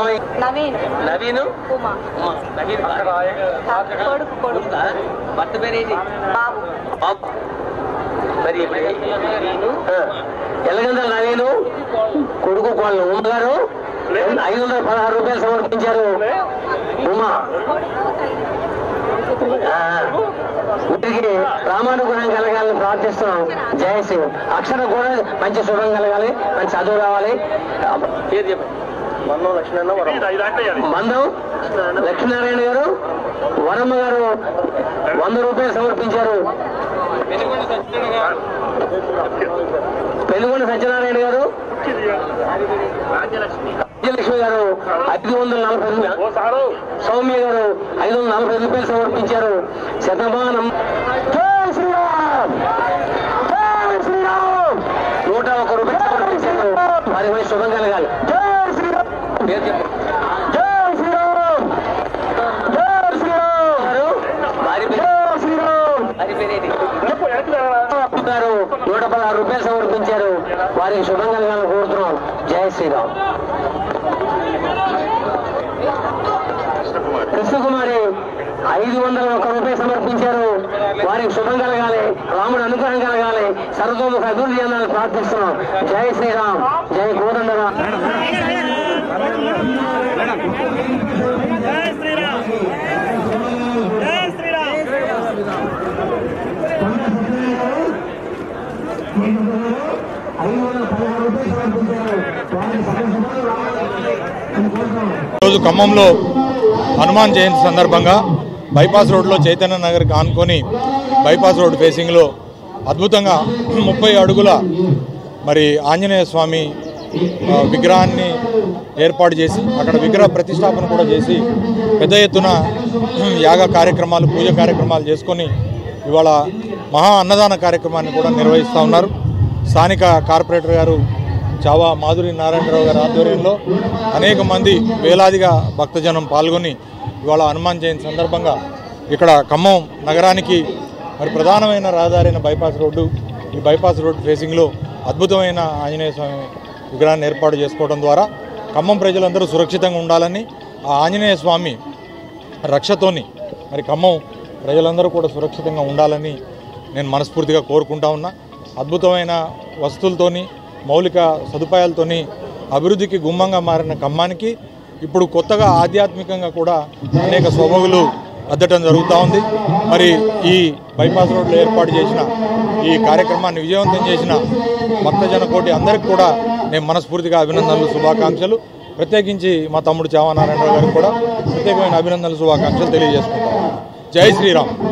అమ్మాయి నవీన్ నవీన్ ఉమా ఉమా. నవీన్ కొడుకు కొడుకు భర్త పేరేంటి బాబు బాబు. మరి ఇప్పుడు ఆ, ఎల్లగందల నవీను కొడుకు కోళ్ళు ఉమ్మగారు ఐదు వందల పదహారు రూపాయలు సమర్పించారు ఉమా ఆ, వీటికి రామానుగుణం కలగాలని ప్రార్థిస్తున్నాం జయశ్రీ అక్షరం కూడా మంచి శుభం కలగాలి మంచి చదువు రావాలి పేరు చెప్పండి మందం లక్ష్మీనారాయణ మందం లక్ష్మీనారాయణ గారు వరమ్మ గారు వంద రూపాయలు సమర్పించారు పెనుగొండ సత్యనారాయణ గారు రాజ్యలక్ష్మి గారు ఐదు వందల నలభై రూపాయలు సౌమ్య గారు ఐదు వందల నలభై రూపాయలు సమర్పించారు శతమానం జై శ్రీరామ్ జై శ్రీరామ్ నూట ఒక రూపాయలు సమర్పించారు వారి వయసు శుభం కలగాలి జై శ్రీరామ్ పేరు చెప్పండి. జై శ్రీరామ్ జై శ్రీరామ్ గారు వారి పేరు జై శ్రీరామ్ వారి పేరేంటి గారు నూట పదహారు రూపాయలు సమర్పించారు వారికి శుభం కలగాలని కోరుతున్నాం జై శ్రీరామ్ కృష్ణకుమారి ఐదు వందల ఒక్క రూపాయలు సమర్పించారు వారికి శుభం కలగాలి రాముడు అనుగ్రహం కలగాలి సర్వతోముఖ అభివృద్ధి చెందాలని ప్రార్థిస్తున్నాం జై శ్రీరామ్ జై కోదండరామ్ రోజు ఖమ్మంలో హనుమాన్ జయంతి సందర్భంగా బైపాస్ రోడ్లో చైతన్య నగర్కి ఆనుకొని బైపాస్ రోడ్ ఫేసింగ్లో అద్భుతంగా ముప్పై అడుగుల మరి ఆంజనేయ స్వామి ఆ, విగ్రహాన్ని ఏర్పాటు చేసి అక్కడ విగ్రహ ప్రతిష్టాపన కూడా చేసి పెద్ద ఎత్తున యాగ కార్యక్రమాలు పూజ కార్యక్రమాలు చేసుకొని ఇవాళ మహా అన్నదాన కార్యక్రమాన్ని కూడా నిర్వహిస్తూ ఉన్నారు స్థానిక కార్పొరేటర్ గారు చావా మాధురి నారాయణరావు గారి ఆధ్వర్యంలో అనేక మంది వేలాదిగా భక్తజనం పాల్గొని ఇవాళ హనుమాన్ జయంతి సందర్భంగా ఇక్కడ ఖమ్మం నగరానికి మరి ప్రధానమైన రహదారైన బైపాస్ రోడ్డు ఈ బైపాస్ రోడ్డు ఫేసింగ్లో అద్భుతమైన ఆంజనేయ స్వామి విగ్రహాన్ని ఏర్పాటు చేసుకోవడం ద్వారా ఖమ్మం ప్రజలందరూ సురక్షితంగా ఉండాలని ఆ ఆంజనేయ స్వామి రక్షతోని మరి ఖమ్మం ప్రజలందరూ కూడా సురక్షితంగా ఉండాలని నేను మనస్ఫూర్తిగా కోరుకుంటా ఉన్నా అద్భుతమైన వస్తువులతోని మౌలిక సదుపాయాలతోని అభివృద్ధికి గుమ్మంగా మారిన ఖమ్మానికి ఇప్పుడు కొత్తగా ఆధ్యాత్మికంగా కూడా అనేక శోభగులు అద్దటం జరుగుతూ ఉంది మరి ఈ బైపాస్ రోడ్లో ఏర్పాటు చేసిన ఈ కార్యక్రమాన్ని విజయవంతం చేసిన భక్తజన కోటి అందరికీ కూడా నేను మనస్ఫూర్తిగా అభినందనలు శుభాకాంక్షలు ప్రత్యేకించి మా తమ్ముడు చావనారాయణరావు గారికి కూడా ప్రత్యేకమైన అభినందనలు శుభాకాంక్షలు తెలియజేసుకుంటాను జై శ్రీరామ్